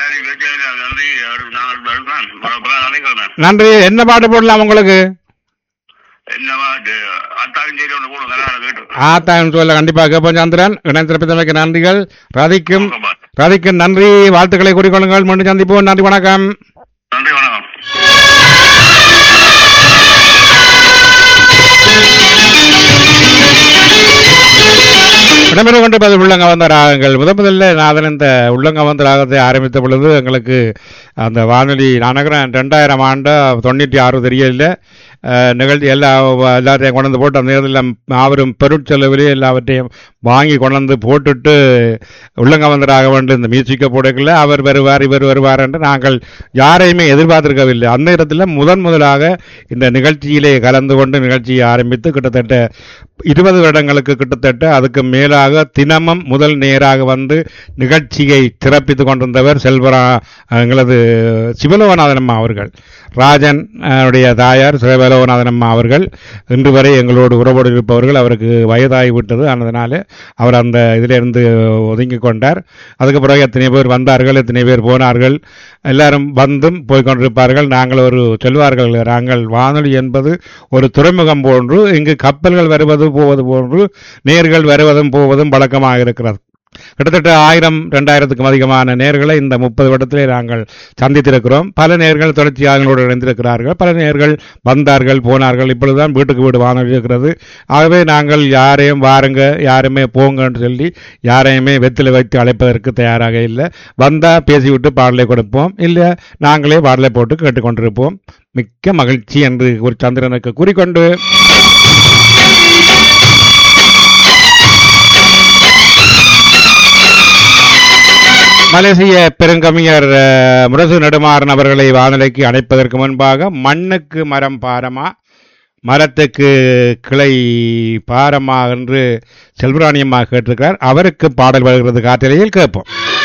சரி வச்சு நன்றி நாங்கள் வருகிறோம் நினைக்கிறேன் நன்றி என்ன பாட்டு போடலாம் உங்களுக்கு என்னவா அத்தாவும் சரி ஒன்று போடுங்க நான் கேட்டு ஆத்தாயம் சொல்ல கண்டிப்பாக கேட்போம் சந்திரன் இணைந்திருப்பதற்கு நன்றிகள் ரதிக்கும் ஓகேப்பா. ரதிக்கும் நன்றி வாழ்த்துக்களை கூறிக்கொள்ளுங்கள் மீண்டும் சந்திப்போம் நன்றி வணக்கம் நன்றி வணக்கம் இடம்பெற்று கொண்டிருப்பது உள்ளங்க வந்த ராகங்கள் முத முதல்ல நாதன் இந்த உள்ளங்க வந்த ராகத்தை ஆரம்பித்த பொழுது எங்களுக்கு அந்த வானொலி நான் நினைக்கிறேன் ரெண்டாயிரம் ஆண்டு தொண்ணூற்றி ஆறு தெரியல அஹ், நிகழ்ச்சி எல்லா எல்லாத்தையும் கொண்டு வந்து போட்டு அந்த நேரத்தில் மாபெரும் பெருட்செலவிலே எல்லாவற்றையும் வாங்கி கொண்டு வந்து போட்டுட்டு உள்ளங்க வந்த ராக வேண்டும் இந்த மியூசிக்கை போடக்கல அவர் வருவார் இவர் வருவார் என்று நாங்கள் யாரையுமே எதிர்பார்த்திருக்கவில்லை அந்த இடத்துல முதன் முதலாக இந்த நிகழ்ச்சியிலே கலந்து கொண்டு நிகழ்ச்சியை ஆரம்பித்து கிட்டத்தட்ட இருபது வருடங்களுக்கு கிட்டத்தட்ட அதுக்கு மேலாக தினமும் முதல் நேராக வந்து நிகழ்ச்சியை சிறப்பித்துக் கொண்டிருந்தவர் செல்வரா எங்களது சிவலோகநாதன் அம்மா அவர்கள் ராஜன் அஹ், உடைய தாயார் சிவலோகநாதன் அம்மா அவர்கள் இன்று வரை எங்களோடு உறவோடு இருப்பவர்கள் அவருக்கு வயதாகி விட்டது அதனால அவர் அந்த இதிலிருந்து ஒதுங்கி கொண்டார் அதுக்கு பிறகு எத்தனை பேர் வந்தார்கள் எத்தனை பேர் போனார்கள் எல்லாரும் வந்தும் போய் கொண்டிருப்பார்கள் நாங்கள் ஒரு சொல்வார்கள் நாங்கள் வானொலி என்பது ஒரு துறைமுகம் போன்று இங்கு கப்பல்கள் வருவது போவது போன்று நேர்கள் வருவதும் போவதும் வழக்கமாக இருக்கிறது கிட்டத்தட்ட ஆயிரம் ரெண்டாயிரத்துக்கும் அதிகமான நேர்களை இந்த முப்பது வருடத்திலே நாங்கள் சந்தித்திருக்கிறோம் பல நேர்கள் தொடர்ச்சியாக எங்களோடு இணைந்திருக்கிறார்கள் பல நேர்கள் வந்தார்கள் போனார்கள் இப்பொழுதுதான் வீட்டுக்கு வீடு வானொலி இருக்கிறது ஆகவே நாங்கள் யாரையும் வாருங்க யாருமே போங்கன்னு சொல்லி யாரையுமே வெத்தில வைத்து அழைப்பதற்கு தயாராக இல்லை வந்தா பேசிவிட்டு பாடலை கொடுப்போம் இல்லை நாங்களே பாடலை போட்டு கேட்டுக்கொண்டிருப்போம் மிக்க மகிழ்ச்சி என்று ஒரு சந்திரனுக்கு கூறிக்கொண்டு மலேசிய பெருங்கவிஞர் அஹ், முரசு நெடுமாறன் அவர்களை வானிலைக்கு அழைப்பதற்கு முன்பாக மண்ணுக்கு மரம் பாரமா மரத்துக்கு கிளை பாரமா என்று செல்வராணியம்மா கேட்டிருக்கிறார் அவருக்கு பாடல் வருகிறது காற்றிலையில் கேட்போம்